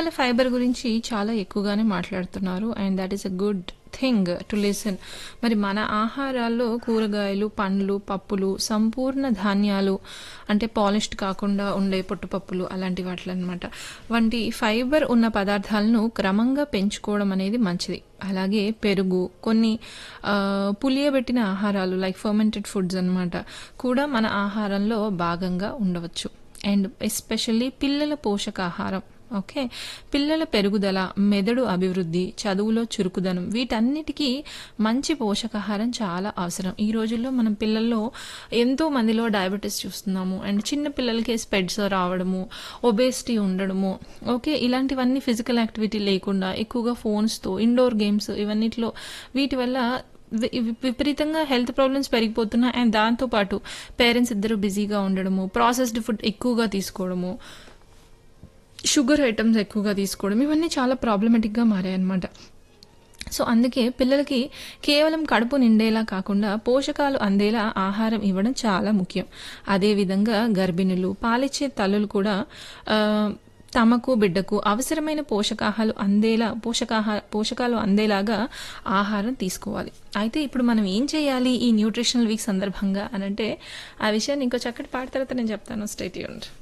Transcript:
ఇటీవల ఫైబర్ గురించి చాలా ఎక్కువగానే మాట్లాడుతున్నారు and that is a good thing to listen మరి మన ఆహారాల్లో కూరగాయలు పండ్లు పప్పులు సంపూర్ణ ధాన్యాలు అంటే పాలిష్డ్ కాకుండా ఉండే పొట్టుపప్పులు అలాంటి వాటిలో అనమాట వంటి ఫైబర్ ఉన్న పదార్థాలను క్రమంగా పెంచుకోవడం అనేది మంచిది అలాగే పెరుగు కొన్ని ఆ, పులియబెట్టిన ఆహారాలు లైక్ ఫర్మెంటెడ్ ఫుడ్స్ అన్నమాట కూడా మన ఆహారంలో భాగంగా ఉండవచ్చు అండ్ ఎస్పెషల్లీ పిల్లల పోషకాహారం ఓకే పిల్లల పెరుగుదల మెదడు అభివృద్ధి చదువులో చురుకుదనం వీటన్నిటికీ మంచి పోషకాహారం చాలా అవసరం ఈ రోజుల్లో మనం పిల్లల్లో ఎంతో మందిలో డయాబెటీస్ చూస్తున్నాము అండ్ చిన్న పిల్లలకి స్పెడ్స్ రావడము ఒబేసిటీ ఉండడము ఓకే ఇలాంటివన్నీ ఫిజికల్ యాక్టివిటీ లేకుండా ఎక్కువగా ఫోన్స్తో ఇండోర్ గేమ్స్ ఇవన్నిట్లో వీటి వల్ల వి- వి- విపరీతంగా హెల్త్ ప్రాబ్లమ్స్ పెరిగిపోతున్నాయి అండ్ దాంతోపాటు పేరెంట్స్ ఇద్దరు బిజీగా ఉండడము ప్రాసెస్డ్ ఫుడ్ ఎక్కువగా తీసుకోవడము షుగర్ ఐటమ్స్ ఎక్కువగా తీసుకోవడం ఇవన్నీ చాలా ప్రాబ్లమెటిక్గా మారాయన్నమాట సో అందుకే పిల్లలకి కేవలం కడుపు నిండేలా కాకుండా పోషకాలు అందేలా ఆహారం ఇవ్వడం చాలా ముఖ్యం అదేవిధంగా గర్భిణులు పాలిచ్చే తల్లులు కూడా ఆ, తమకు బిడ్డకు అవసరమైన పోషకాహాలు అందేలా పోషకాహార పోషకాలు అందేలాగా ఆహారం తీసుకోవాలి అయితే ఇప్పుడు మనం ఏం చేయాలి ఈ న్యూట్రిషనల్ వీక్ సందర్భంగా అని అంటే ఆ విషయాన్ని ఇంకో చక్కటి పాట తర్వాత నేను చెప్తాను స్టేట్ యూనిట్